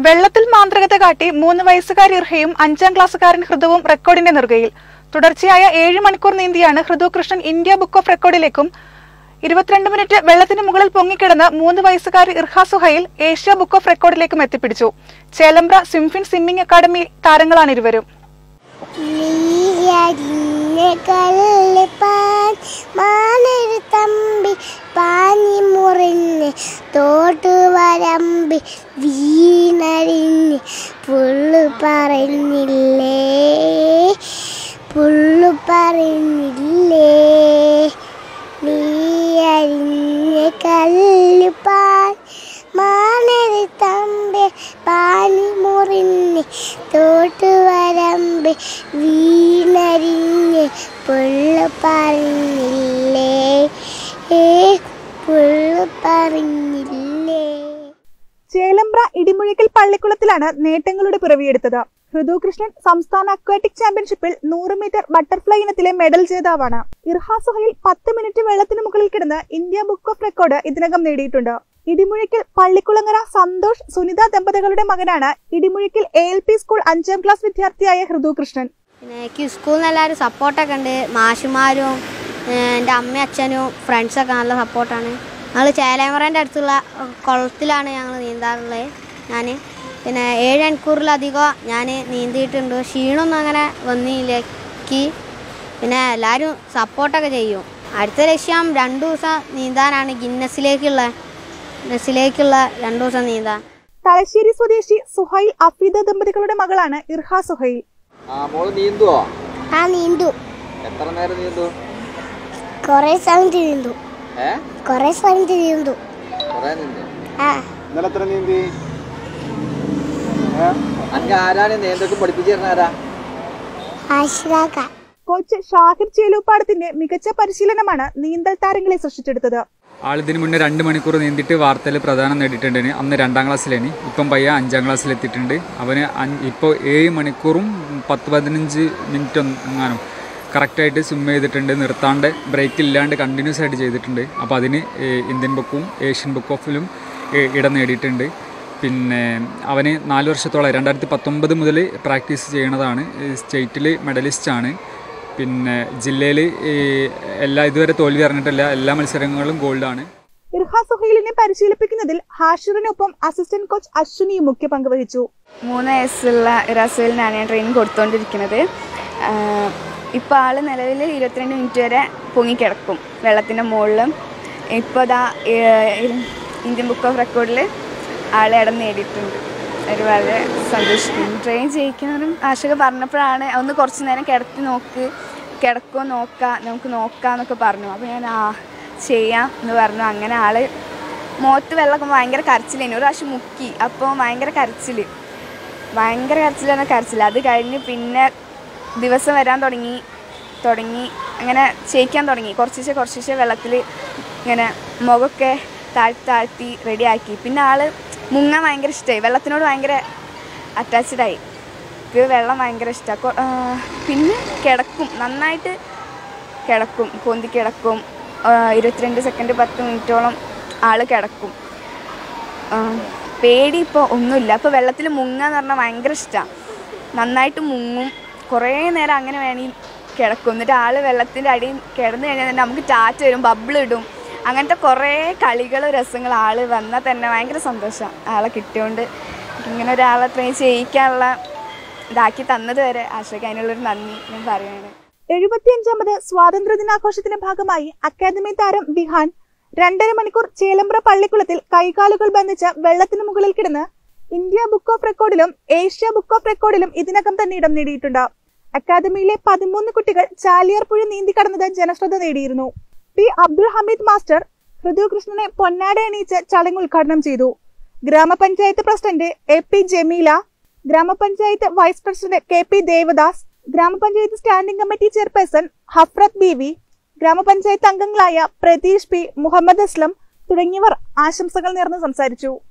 വെള്ളത്തിൽ മാന്ത്രികത കാട്ടി മൂന്ന് വയസ്സുകാരി ഇർഹയും അഞ്ചാം ക്ലാസ്സുകാരൻ ഹൃദവും റെക്കോർഡിന്റെ നെറുകയിൽ തുടർച്ചയായ ഏഴ് മണിക്കൂർ നീന്തിയാണ് Hridu Krishnan India book of റെക്കോർഡിലേക്കും ഇരുപത്തിരണ്ട് മിനിറ്റ് വെള്ളത്തിന് മുകളിൽ പൊങ്ങിക്കിടന്ന് മൂന്ന് വയസ്സുകാരി Irha Suhail Asia book of റെക്കോർഡിലേക്കും എത്തിപ്പിടിച്ചു ചേലമ്പ്ര സിംഫിൻ സ്വിമ്മിംഗ് അക്കാദമി താരങ്ങളാണ് ഇരുവരും നീയരിഞ്ഞ കല്ലുപാൻ മാനൊരു തമ്പി പാനി മുറിഞ്ഞ് തോട്ടു വരമ്പി വീണരിഞ്ഞ് പുള്ളു പറഞ്ഞില്ലേ പുള്ളു പറഞ്ഞില്ലേ നീയരിഞ്ഞ കല്ലുപാൻ മാനൊരു തമ്പി പാനി മുറിഞ്ഞ് തോട്ടു വരമ്പ് വീണരിഞ്ഞ് പുള്ളു പറഞ്ഞില്ലേ ഏ പുള്ളു പറഞ്ഞില്ലേ ചേലമ്പ്ര ഇടിമുഴക്കൽ പള്ളിക്കുളത്തിലാണ് നേട്ടങ്ങളുടെ പിറവിയെടുത്തത് ഹൃദു കൃഷ്ണൻ സംസ്ഥാന അക്വാറ്റിക് ചാമ്പ്യൻഷിപ്പിൽ നൂറ് മീറ്റർ ബട്ടർഫ്ലൈ ഇനത്തിലെ മെഡൽ ജേതാവാണ് ഇർഹ സുഹൈൽ പത്ത് മിനിറ്റ് വെള്ളത്തിന് മുകളിൽ കിടന്ന് ഇന്ത്യ ബുക്ക് ഓഫ് റെക്കോർഡ് ഇതിനകം നേടിയിട്ടുണ്ട് ഇടിമുഴക്കിൽ പള്ളിക്കുളങ്ങര സന്തോഷ് സുനിത ദമ്പതികളുടെ മകനാണ് ഇടിമുഴക്കിൽ എ എൽ പി സ്കൂൾ അഞ്ചാം ക്ലാസ് വിദ്യാർത്ഥിയായ ഹൃദു കൃഷ്ണൻ പിന്നെ എനിക്ക് സ്കൂളിൽ നിന്ന് എല്ലാവരും സപ്പോർട്ടൊക്കെ ഉണ്ട് മാഷുമാരും ഏഹ് എൻ്റെ അമ്മയും അച്ഛനും ഫ്രണ്ട്സൊക്കെ നല്ല സപ്പോർട്ടാണ് ഞങ്ങൾ ചേലേമറേൻ്റെ അടുത്തുള്ള കുളത്തിലാണ് ഞങ്ങൾ നീന്താറുള്ളത് ഞാൻ പിന്നെ ഏഴ് മണിക്കൂറിലധികം ഞാൻ നീന്തിയിട്ടുണ്ട് ക്ഷീണമൊന്നും അങ്ങനെ വന്നില്ലേക്ക് പിന്നെ എല്ലാവരും സപ്പോർട്ടൊക്കെ ചെയ്യും അടുത്ത ലക്ഷ്യം രണ്ട് ദിവസം നീന്താനാണ് ഗിന്നസിലേക്കുള്ള ഗിന്നസിലേക്കുള്ള രണ്ട് ദിവസം നീന്താൻ തലശ്ശേരി സ്വദേശി സുഹൈൽ അഫീദ ദമ്പതികളുടെ മകളാണ് ഇർഹ സുഹൈൽ ആ മോള് നീന്തുവോ ആ നീന്തു എത്ര നേരം നീന്തു കൊറേ സമയം നീന്തു ഏ കൊറേ സമയം നീന്തു കൊറേ നീന്തു ആ ഇന്നലെ എത്ര നീന്തി അനക്ക് ആരാണ് നീന്തൊക്കെ പഠിപ്പിച്ചു തരുന്ന ആരാ ആശ്രാക്ക കോച്ച് ഷാഹിർ ചേലൂപ്പാടത്തിന്റെ മികച്ച പരിശീലനമാണ് നീന്തൽ താരങ്ങളെ സൃഷ്ടിച്ചെടുത്തത് ആളിതിന് മുന്നേ രണ്ട് മണിക്കൂർ നീന്തിയിട്ട് വാർത്തയിൽ പ്രധാനം നേടിയിട്ടുണ്ടായിരുന്നു അന്ന് രണ്ടാം ക്ലാസ്സിലേനി ഇപ്പം പയ്യ അഞ്ചാം ക്ലാസ്സിലെത്തിയിട്ടുണ്ട് അവന് ഇപ്പോൾ ഏഴ് മണിക്കൂറും പത്ത് പതിനഞ്ച് മിനിറ്റ് എങ്ങാനും കറക്റ്റായിട്ട് സ്വിം ചെയ്തിട്ടുണ്ട് നിർത്താണ്ട് ബ്രേക്ക് ഇല്ലാണ്ട് കണ്ടിന്യൂസ് ആയിട്ട് ചെയ്തിട്ടുണ്ട് അപ്പോൾ അതിന് ഏഹ്, ഇന്ത്യൻ ബുക്കും ഏഷ്യൻ ബുക്ക് ഓഫിലും ഏഹ്, ഇടം നേടിയിട്ടുണ്ട് പിന്നെ അവന് നാല് വർഷത്തോളം രണ്ടായിരത്തി പത്തൊമ്പത് മുതൽ പ്രാക്ടീസ് ചെയ്യണതാണ് സ്റ്റേറ്റിൽ മെഡലിസ്റ്റാണ് പിന്നെ ജില്ലയിൽ എല്ലാ ഇതുവരെ തോൽവി അറിഞ്ഞിട്ടില്ല എല്ലാ മത്സരങ്ങളും ഗോൾഡാണ് ഇർഹ സുഹൈലിനെ പരിശീലിപ്പിക്കുന്നതിൽ ഹാഷിറിനൊപ്പം അസിസ്റ്റന്റ് കോച്ച് അശ്വിനിയും മുഖ്യ പങ്ക് വഹിച്ചു മൂന്ന് വയസ്സുള്ള ഇറാസുലിനാണ് ഞാൻ ട്രെയിനിങ് കൊടുത്തുകൊണ്ടിരിക്കുന്നത് ഇപ്പോൾ ആൾ നിലവിൽ ഇരുപത്തിരണ്ട് മിനിറ്റ് വരെ പൊങ്ങിക്കിടക്കും വെള്ളത്തിൻ്റെ മുകളിലും ഇപ്പോൾ ദാ ഏഹ്, ഇന്ത്യൻ ബുക്ക് ഓഫ് റെക്കോർഡിൽ ആൾ ഇടം നേടിയിട്ടുണ്ട് ഒരു വളരെ സന്തോഷിക്കുന്നു ട്രെയിൻ ചെയ്യിക്കുന്നതും ആശക പറഞ്ഞപ്പോഴാണ് ഒന്ന് കുറച്ച് നേരം കിടത്തി നോക്ക് കിടക്കുമോ നോക്കാം നമുക്ക് നോക്കാം എന്നൊക്കെ പറഞ്ഞു അപ്പോൾ ഞാൻ ആ ചെയ്യാം എന്ന് പറഞ്ഞു അങ്ങനെ ആൾ മുഖത്ത് വെള്ളമൊക്കെ ഭയങ്കര കരച്ചിലേനു ഒരു പ്രാവശ്യം മുക്കി അപ്പോൾ ഭയങ്കര കരച്ചിൽ ഭയങ്കര കരച്ചിലാണ് കരച്ചിൽ അത് കഴിഞ്ഞ് പിന്നെ ദിവസം വരാൻ തുടങ്ങി തുടങ്ങി അങ്ങനെ ചെയ്യിക്കാൻ തുടങ്ങി കുറച്ചിശെ കുറച്ചിശെ വെള്ളത്തിൽ ഇങ്ങനെ മുഖമൊക്കെ താഴ്ത്തി താഴ്ത്തി റെഡിയാക്കി പിന്നെ ആൾ മുങ്ങാൻ ഭയങ്കര ഇഷ്ടമായി വെള്ളത്തിനോട് ഭയങ്കര അറ്റാച്ച്ഡായി ഇത് വെള്ളം ഭയങ്കര ഇഷ്ടമാണ് പിന്നെ കിടക്കും നന്നായിട്ട് കിടക്കും പൊന്തി കിടക്കും ആ, ഇരുപത്തിരണ്ട് സെക്കൻഡ് പത്ത് മിനിറ്റോളം ആൾ കിടക്കും ആ, പേടി ഇപ്പോൾ ഒന്നുമില്ല അപ്പോൾ വെള്ളത്തിൽ മുങ്ങാന്ന് പറഞ്ഞാൽ ഭയങ്കര ഇഷ്ടമാണ് നന്നായിട്ട് മുങ്ങും കുറേ നേരം അങ്ങനെ വേണമെങ്കിൽ കിടക്കും എന്നിട്ട് ആൾ വെള്ളത്തിൻ്റെ അടിയിൽ കിടന്നു കഴിഞ്ഞാൽ തന്നെ നമുക്ക് ടാറ്റ് വരും ബബിൾ ഇടും അങ്ങനത്തെ കുറേ കളികൾ രസങ്ങൾ ആൾ വന്നാൽ തന്നെ ഭയങ്കര സന്തോഷം ആളെ കിട്ടിയോണ്ട് ഇങ്ങനെ ഒരാളെ ട്രെയിൻ ചെയ്യിക്കാനുള്ള ഇതാക്കി തന്നത് വരെ ആശയ്ക്ക് അതിനുള്ളൊരു നന്ദി ഞാൻ പറയുകയാണ് എഴുപത്തിയഞ്ചാമത് സ്വാതന്ത്ര്യ ദിനാഘോഷത്തിന്റെ ഭാഗമായി അക്കാദമി താരം ബിഹാൻ രണ്ടര മണിക്കൂർ ചേലമ്പ്ര പള്ളിക്കുളത്തിൽ കൈകാലുകൾ ബന്ധിച്ച് വെള്ളത്തിന് മുകളിൽ കിടന്ന് ഇന്ത്യ ബുക്ക് ഓഫ് റെക്കോർഡിലും ഏഷ്യ ബുക്ക് ഓഫ് റെക്കോർഡിലും ഇതിനകം തന്നെ ഇടം നേടിയിട്ടുണ്ട് അക്കാദമിയിലെ പതിമൂന്ന് കുട്ടികൾ ചാലിയാർ പുഴ നീന്തി കടന്നത് ജനശ്രദ്ധ നേടിയിരുന്നു പി അബ്ദുൾ ഹമീദ് മാസ്റ്റർ ഹൃദു കൃഷ്ണനെ പൊന്നാട അണിയിച്ച് ചടങ്ങ് ഉദ്ഘാടനം ചെയ്തു ഗ്രാമപഞ്ചായത്ത് president A P Jameela grama panchayat vice president K P Devadas grama panchayat standing committee chairperson Hafrath B V grama panchayat അംഗങ്ങളായ പ്രതീഷ് പി മുഹമ്മദ് അസ്ലം തുടങ്ങിയവർ ആശംസകൾ നേർന്ന് സംസാരിച്ചു